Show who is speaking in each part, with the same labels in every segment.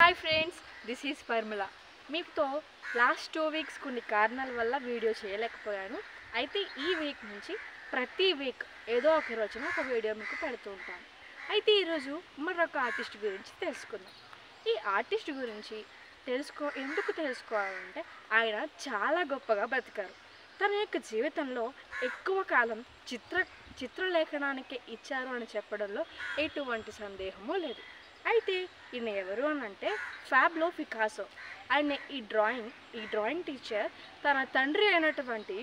Speaker 1: hi friends this is Parmila మీతో last two weeks కొన్ని కారణాల వల్ల వీడియో చేయలేకపోయాను అయితే ఈ వీక్ నుంచి ప్రతి వీక్ ఏదో ఒక రోజున ఒక వీడియో మీకు పెడుతూ ఉంటాను అయితే ఈరోజు మరొక ఆర్టిస్ట్ గురించి తెలుసుకుందాం ఈ ఆర్టిస్ట్ గురించి తెలుసుకో ఎందుకు తెలుసుకోవాలంటే ఆయన చాలా గొప్పగా బతికారు తన యొక్క జీవితంలో ఎక్కువ కాలం చిత్ర చిత్రలేఖనానికి ఇచ్చారు అని చెప్పడంలో ఎటువంటి సందేహము లేదు అయితే ఈయన ఎవరు అని అంటే ఫ్యాబ్లో పికాసో ఆయన ఈ డ్రాయింగ్ ఈ డ్రాయింగ్ టీచర్ తన తండ్రి అయినటువంటి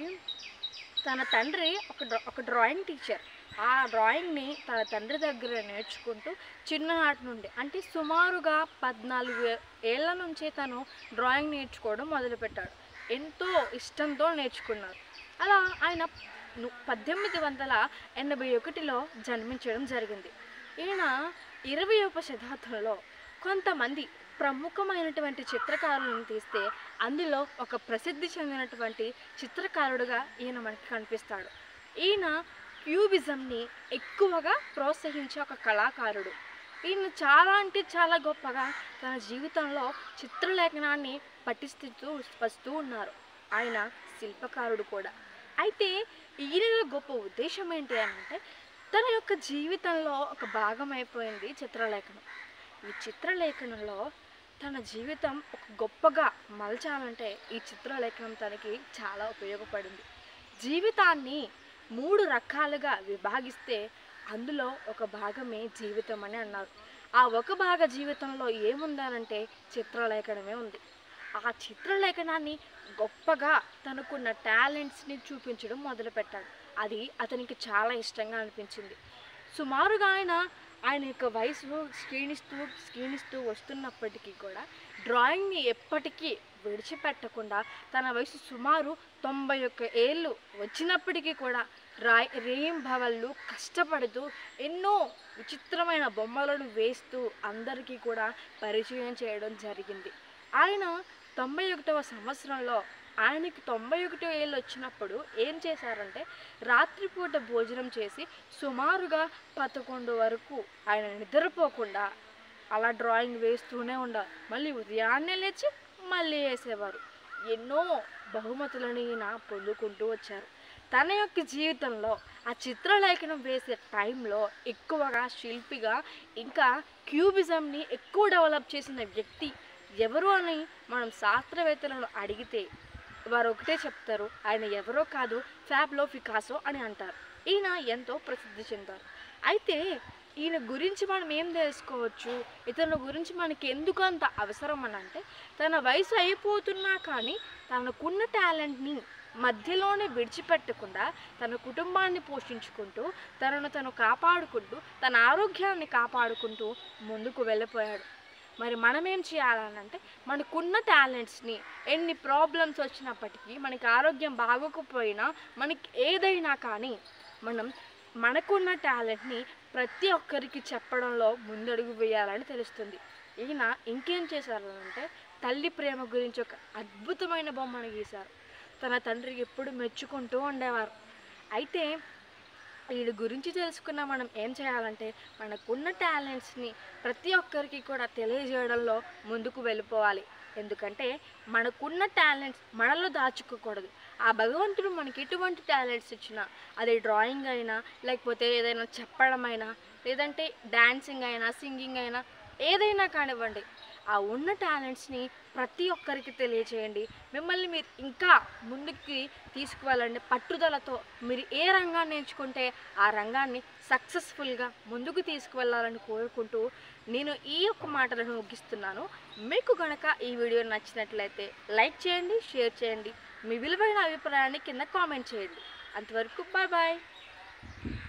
Speaker 1: తన తండ్రి ఒక డ్రా- ఒక డ్రాయింగ్ టీచర్ ఆ డ్రాయింగ్ని తన తండ్రి దగ్గర నేర్చుకుంటూ చిన్ననాటి నుండి అంటే సుమారుగా పద్నాలుగు ఏ- ఏళ్ల నుంచే తను డ్రాయింగ్ నేర్చుకోవడం మొదలుపెట్టాడు ఎంతో ఇష్టంతో నేర్చుకున్నారు అలా ఆయన ను- పద్దెనిమిది వందల ఎనభై ఒకటిలో జన్మించడం జరిగింది ఈయన ఇరవయవ శతాబ్దంలో కొంతమంది ప్రముఖమైనటువంటి చిత్రకారులను తీస్తే అందులో ఒక ప్రసిద్ధి చెందినటువంటి చిత్రకారుడుగా ఈయన మనకి కనిపిస్తాడు ఈయన క్యూబిజంని ఎక్కువగా ప్రోత్సహించే ఒక కళాకారుడు ఈయన చాలా అంటే చాలా గొప్పగా తన జీవితంలో చిత్రలేఖనాన్ని పఠిస్తూ వస్తూ ఉన్నారు ఆయన శిల్పకారుడు కూడా అయితే ఈయనలో గొప్ప ఉద్దేశం ఏంటి అని అంటే తన యొక్క జీవితంలో ఒక భాగం అయిపోయింది చిత్రలేఖనం ఈ చిత్రలేఖనంలో తన జీవితం ఒక గొప్పగా మలచాలంటే ఈ చిత్రలేఖనం తనకి చాలా ఉపయోగపడింది జీవితాన్ని మూడు రకాలుగా విభాగిస్తే అందులో ఒక భాగమే జీవితం అని అన్నారు ఆ ఒక భాగ జీవితంలో ఏముందనంటే చిత్రలేఖనమే ఉంది ఆ చిత్రలేఖనాన్ని గొప్పగా తనకున్న టాలెంట్స్ని చూపించడం మొదలుపెట్టాడు అది అతనికి చాలా ఇష్టంగా అనిపించింది సుమారుగా ఆయన ఆయన యొక్క వయసు క్షీణిస్తూ క్షీణిస్తూ వస్తున్నప్పటికీ కూడా డ్రాయింగ్ని ఎప్పటికీ విడిచిపెట్టకుండా తన వయసు సుమారు తొంభై ఒక్క ఏళ్ళు వచ్చినప్పటికీ కూడా రాయ్ రేయింభవళ్ళు కష్టపడుతూ ఎన్నో విచిత్రమైన బొమ్మలను వేస్తూ అందరికీ కూడా పరిచయం చేయడం జరిగింది ఆయన తొంభై ఒకటవ సంవత్సరంలో ఆయనకి తొంభై ఒకటో ఏళ్ళు వచ్చినప్పుడు ఏం చేశారంటే రాత్రిపూట భోజనం చేసి సుమారుగా పదకొండు వరకు ఆయన నిద్రపోకుండా అలా డ్రాయింగ్ వేస్తూనే ఉండాలి మళ్ళీ ఉదయాన్నే లేచి మళ్ళీ వేసేవారు ఎన్నో బహుమతులను ఈయన పొందుకుంటూ వచ్చారు తన యొక్క జీవితంలో ఆ చిత్రలేఖనం వేసే టైంలో ఎక్కువగా శిల్పిగా ఇంకా క్యూబిజంని ఎక్కువ డెవలప్ చేసిన వ్యక్తి ఎవరు అని మనం శాస్త్రవేత్తలను అడిగితే వారు ఒకటే చెప్తారు ఆయన ఎవరో కాదు ఫ్యాబ్లో ఫికాసో అని అంటారు ఈయన ఎంతో ప్రసిద్ధి చెందారు అయితే ఈయన గురించి మనం ఏం తెలుసుకోవచ్చు ఇతని గురించి మనకి ఎందుకు అంత అవసరం అని అంటే తన వయసు అయిపోతున్నా కానీ తనకున్న టాలెంట్ని మధ్యలోనే విడిచిపెట్టకుండా తన కుటుంబాన్ని పోషించుకుంటూ తనను తను కాపాడుకుంటూ తన ఆరోగ్యాన్ని కాపాడుకుంటూ ముందుకు వెళ్ళిపోయాడు మరి మనం ఏం చేయాలనంటే మనకున్న టాలెంట్స్ని ఎన్ని ప్రాబ్లమ్స్ వచ్చినప్పటికీ మనకి ఆరోగ్యం బాగోకపోయినా మనకి ఏదైనా కానీ మనం మనకున్న టాలెంట్ని ప్రతి ఒక్కరికి చెప్పడంలో ముందడుగు వేయాలని తెలుస్తుంది ఈయన ఇంకేం చేశారనంటే తల్లి ప్రేమ గురించి ఒక అద్భుతమైన బొమ్మను గీశారు తన తండ్రికి ఎప్పుడు మెచ్చుకుంటూ ఉండేవారు అయితే వీడి గురించి తెలుసుకున్న మనం ఏం చేయాలంటే మనకున్న టాలెంట్స్ని ప్రతి ఒక్కరికి కూడా తెలియజేయడంలో ముందుకు వెళ్ళిపోవాలి ఎందుకంటే మనకున్న టాలెంట్స్ మనలో దాచుకోకూడదు ఆ భగవంతుడు మనకి ఎటువంటి టాలెంట్స్ ఇచ్చినా అది డ్రాయింగ్ అయినా లేకపోతే ఏదైనా చెప్పడం అయినా లేదంటే డాన్సింగ్ అయినా సింగింగ్ అయినా ఏదైనా కానివ్వండి ఆ ఉన్న టాలెంట్స్ని ప్రతి ఒక్కరికి తెలియచేయండి మిమ్మల్ని మీరు ఇంకా ముందుకి తీసుకువెళ్ళండి పట్టుదలతో మీరు ఏ రంగాన్ని ఎంచుకుంటే ఆ రంగాన్ని సక్సెస్ఫుల్గా ముందుకు తీసుకువెళ్ళాలని కోరుకుంటూ నేను ఈ యొక్క మాటలను ముగిస్తున్నాను మీకు కనుక ఈ వీడియో నచ్చినట్లయితే లైక్ చేయండి షేర్ చేయండి మీ విలువైన అభిప్రాయాన్ని కింద కామెంట్ చేయండి అంతవరకు బాయ్ బాయ్